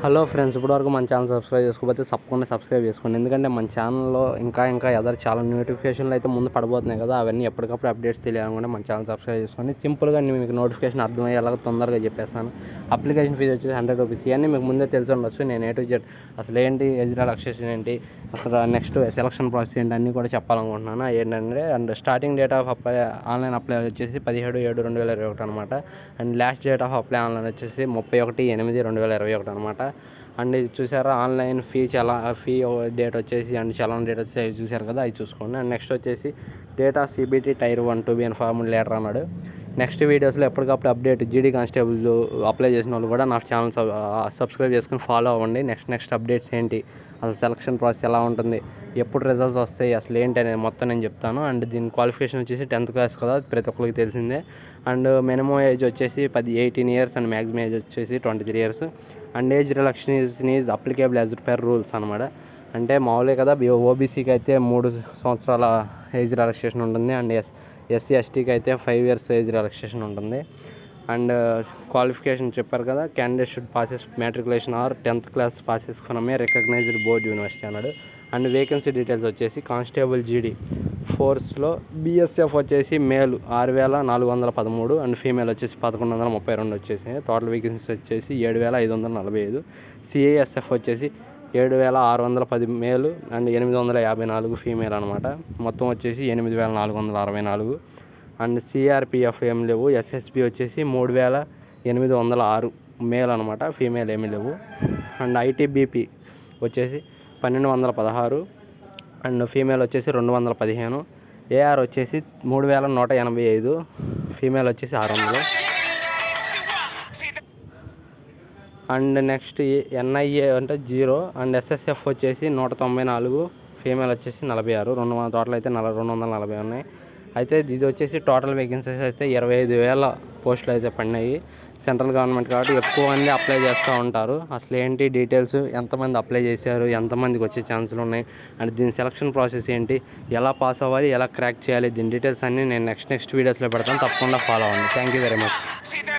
hello friends ఇప్పటివరకు మన channel subscribe చేసుకోకపోతే తప్పకుండా సబ్స్క్రైబ్ చేసుకోండి ఎందుకంటే మన ఛానల్లో ఇంకా ఇంకా ఎదర్ చాలా నోటిఫికేషన్లు అయితే ముందు పడబోతున్నాయి కదా అవన్నీ ఎప్పటికప్పుడు అప్డేట్స్ తెలియాలనుకుంటే మన ఛానల్ సబ్స్క్రైబ్ చేసుకోండి సింపుల్గా నేను మీకు నోటిఫికేషన్ అర్థమయ్యేలాగా తొందరగా చెప్పేస్తాను అప్లికేషన్ ఫీజు వచ్చేసి హండ్రెడ్ రూపీస్ ఇవన్నీ మీకు ముందే తెలిసి ఉండొచ్చు నేను ఏ టు జెడ్ అసలు ఏంటి ఎజ్రాల్ అక్షేషన్ ఏంటి అసలు నెక్స్ట్ సెలక్షన్ ప్రాసెస్ ఏంటి అన్నీ కూడా చెప్పాలనుకుంటున్నాను ఏంటంటే and starting date of apply online apply వచ్చేసి పదిహేడు ఏడు రెండు వేల ఇరవై ఒకటి అనమాట and last date of apply online వచ్చేసి ముప్పై ఒకటి ఎనిమిది రెండు వేల ఇరవై ఒకటి అనమాట అండ్ ఇది చూసారా ఆన్లైన్ ఫీ చలా ఫీ డేట్ వచ్చేసి అండ్ చలాన్ డేట్ వచ్చేసి అవి చూసారు కదా అవి చూసుకోండి అండ్ నెక్స్ట్ వచ్చేసి date of CBT tier one two B and formal letter అన్నాడు నెక్స్ట్ వీడియోస్లో ఎప్పటికప్పుడు అప్డేట్ జీడీ కానిస్టేబుల్ అప్లై చేసిన వాళ్ళు కూడా నా ఛానల్ సబ్స్క్రైబ్ చేసుకుని ఫాలో అవ్వండి నెక్స్ట్ నెక్స్ట్ అప్డేట్స్ ఏంటి అసలు సెలక్షన్ ప్రాసెస్ ఎలా ఉంటుంది ఎప్పుడు రిజల్ట్స్ వస్తాయి అసలు ఏంటి అనేది మొత్తం నేను చెప్తాను అండ్ దీని క్వాలిఫికేషన్ వచ్చేసి టెన్త్ క్లాస్ కదా ప్రతి ఒక్కరికి తెలిసిందే అండ్ మినిమం ఏజ్ వచ్చేసి పది eighteen years and maximum age వచ్చేసి twenty three years and age relaxation is is applicable as per rules అనమాట అంటే మామూలే కదా ఓబీసీకి అయితే మూడు సంవత్సరాల ఏజ్ రిలాక్సేషన్ ఉంటుంది అండ్ ఎస్ ఎస్సీ ఎస్టీకి అయితే ఫైవ్ ఇయర్స్ ఏజ్ రిలాక్సేషన్ ఉంటుంది అండ్ క్వాలిఫికేషన్ చెప్పారు కదా candidate should possess matriculation or tenth class possess from a recognised board university అన్నాడు అండ్ వేకెన్సీ డీటెయిల్స్ వచ్చేసి కానిస్టేబుల్ జీడీ ఫోర్స్లో బీఎస్ఎఫ్ వచ్చేసి మేల్ ఆరు వేల నాలుగు వందల పదమూడు అండ్ ఫీమేల్ వచ్చేసి పదకొండు వందల ముప్పై రెండు వచ్చేసి టోటల్ వేకెన్సీస్ వచ్చేసి ఏడు వేల ఐదు వందల నలభై ఐదు సిఏఎస్ఎఫ్ వచ్చేసి ఏడు వేల ఆరు వందల పది మేలు అండ్ ఎనిమిది వందల యాభై నాలుగు ఫీమేల్ అనమాట మొత్తం వచ్చేసి ఎనిమిది వేల నాలుగు వందల అరవై నాలుగు అండ్ సిఆర్పిఎఫ్ ఏం లేవు ఎస్ఎస్పి వచ్చేసి మూడు వేల ఎనిమిది వందల ఆరు మేల్ అనమాట ఫీమేల్ ఏమీ లేవు అండ్ ఐటీబీపీ వచ్చేసి పన్నెండు వందల పదహారు అండ్ ఫీమేల్ వచ్చేసి రెండు వందల పదిహేను ఏఆర్ వచ్చేసి మూడు వేల నూట ఎనభై ఐదు ఫీమేల్ వచ్చేసి ఆరు వందలు అండ్ నెక్స్ట్ ఎన్ఐఏ అంటే జీరో అండ్ ఎస్ఎస్ఎఫ్ వచ్చేసి నూట తొంభై నాలుగు ఫీమేల్ వచ్చేసి నలభై ఆరు రెండు వందల టోటల్ అయితే నల రెండు వందల నలభై ఉన్నాయి అయితే ఇది వచ్చేసి టోటల్ వేకెన్సీస్ అయితే ఇరవై ఐదు వేల పోస్టులు అయితే పడినాయి సెంట్రల్ గవర్నమెంట్ కాబట్టి ఎక్కువ మంది అప్లై చేస్తూ ఉంటారు అసలు ఏంటి డీటెయిల్స్ ఎంతమంది అప్లై చేశారు ఎంతమందికి వచ్చే ఛాన్సులు ఉన్నాయి అండ్ దీని సెలక్షన్ ప్రాసెస్ ఏంటి ఎలా పాస్ అవ్వాలి ఎలా క్రాక్ చేయాలి దీని డీటెయిల్స్ అన్నీ నేను నెక్స్ట్ నెక్స్ట్ వీడియోస్లో పెడతాను తప్పకుండా ఫాలో అవ్వండి thank you very much See the